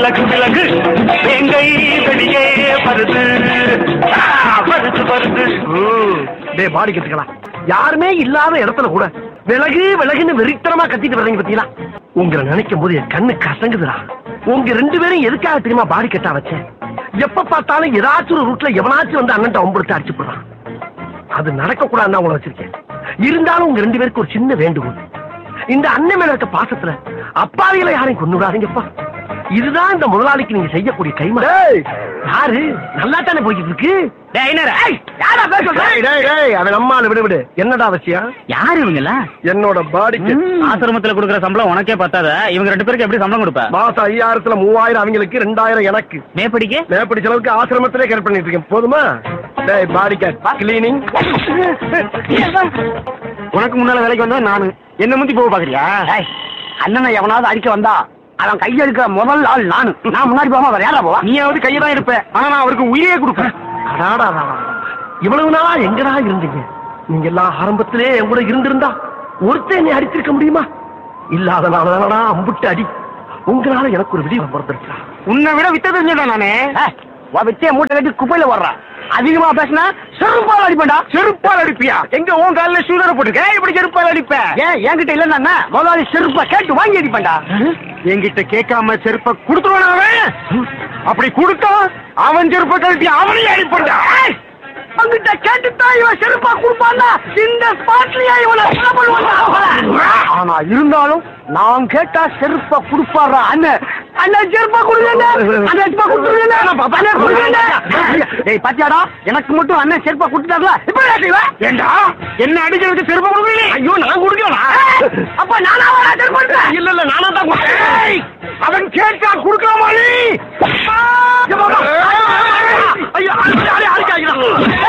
விலகு விலகு எங்கை வெளியே வருது ஆ, வருது வருது டே பாடி கட்டுக்கலாம் யாருமே இல்லாத இடத்துல கூட விலகு விலகுன்னு வெறித்தனமா கத்திட்டு வர்றீங்க பத்தீங்களா உங்களை நினைக்கும் போது என் கண்ணு கசங்குதுடா உங்க ரெண்டு பேரும் எதுக்காக தெரியுமா பாடி கட்டா வச்சேன் எப்ப பார்த்தாலும் ஏதாச்சும் ஒரு ரூட்ல எவனாச்சும் வந்து அண்ணன் ஒம்படுத்து அடிச்சு போடுறான் அது நடக்க கூடாதுன்னு உங்களை வச்சிருக்கேன் இருந்தாலும் உங்க ரெண்டு பேருக்கு ஒரு சின்ன வேண்டுகோள் இந்த அண்ணன் மேல இருக்க பாசத்துல அப்பாவிகளை யாரையும் கொண்டு விடாதீங்கப்பா இதுதான் இந்த முதலாளிக்கு நீங்க செய்யக்கூடிய கைமா யாரு நல்லா தானே போய்கிட்டு இருக்கு ஏய், யாரா பேச சொல்ற? அவன் அம்மால விடு விடு என்னடா அவசியம் யாரு இவங்களா என்னோட பாடிக்கு ஆசிரமத்துல கொடுக்குற சம்பளம் உனக்கே பத்தாத இவங்க ரெண்டு பேருக்கு எப்படி சம்பளம் கொடுப்ப மாசம் ஐயாயிரத்துல மூவாயிரம் அவங்களுக்கு ரெண்டாயிரம் எனக்கு மேப்படிக்கு மேப்படி செலவுக்கு ஆசிரமத்திலே கேர் பண்ணிட்டு இருக்கேன் போதுமா டேய் பாடி கேட் கிளீனிங் உனக்கு முன்னால வேலைக்கு வந்தா நானு என்ன முந்தி போக பாக்குறியா அண்ணனை எவனாவது அடிக்க வந்தா அவன் கையெடுக்க முதல் ஆள் நானு நான் முன்னாடி போகாம வேற யாரா போவா நீயாவது கையை தான் இருப்ப ஆனா நான் அவருக்கு உயிரே கொடுப்பேன் இவ்வளவு நாளா எங்கடா இருந்தீங்க நீங்க எல்லாம் ஆரம்பத்திலே என் கூட இருந்திருந்தா ஒருத்தன் என்னை அடிச்சிருக்க முடியுமா இல்லாதனாலதானடா அம்புட்டு அடி உங்களால எனக்கு ஒரு விடிவு பிறந்திருக்கா உன்னை விட வித்த தெரிஞ்சதா நானே வித்திய மூட்டை கட்டி குப்பையில போடுறான் அதிகமா பேசினா செருப்பால் அடிப்பேன்டா செருப்பால் அடிப்பியா எங்க உன் காலில சூதர போட்டுருக்க இப்படி செருப்பால் அடிப்ப ஏன் என்கிட்ட இல்லன்னா முதலாளி செருப்ப கேட்டு வாங்கி அடிப்பேன்டா என்கிட்ட கேட்காம செருப்ப கொடுத்துருவான் அவன் அப்படி கொடுத்தா அவன் செருப்ப கழட்டி அவனையும் அடிப்பா அங்கிட்ட கேட்டுத்தான் இவன் செருப்பா கொடுப்பான்னா இந்த ஸ்பாட்லயே இவனை கொலை பண்ணுவான்டா. ஆனா இருந்தாலும் நான் கேட்டா செருப்பா கொடுப்பாரா அண்ணன் அண்ணன் செருப்பா கொடுங்க அண்ணன் செருப்பா கொடுத்துருங்க அண்ணன் கொடுங்க டேய் பாத்தியாடா எனக்கு மட்டும் அண்ணன் செருப்பா கொடுத்துட்டாங்களா இப்ப என்ன செய்வ ஏண்டா என்ன அடிக்கிறதுக்கு செருப்பா கொடுக்கல ஐயோ நான் கொடுக்கல அப்ப நானா வரா செருப்பா இல்ல இல்ல நானா தான் கொடுத்தேன் அவன் கேட்டா கொடுக்கலாமா நீ ஐயோ அடிக்க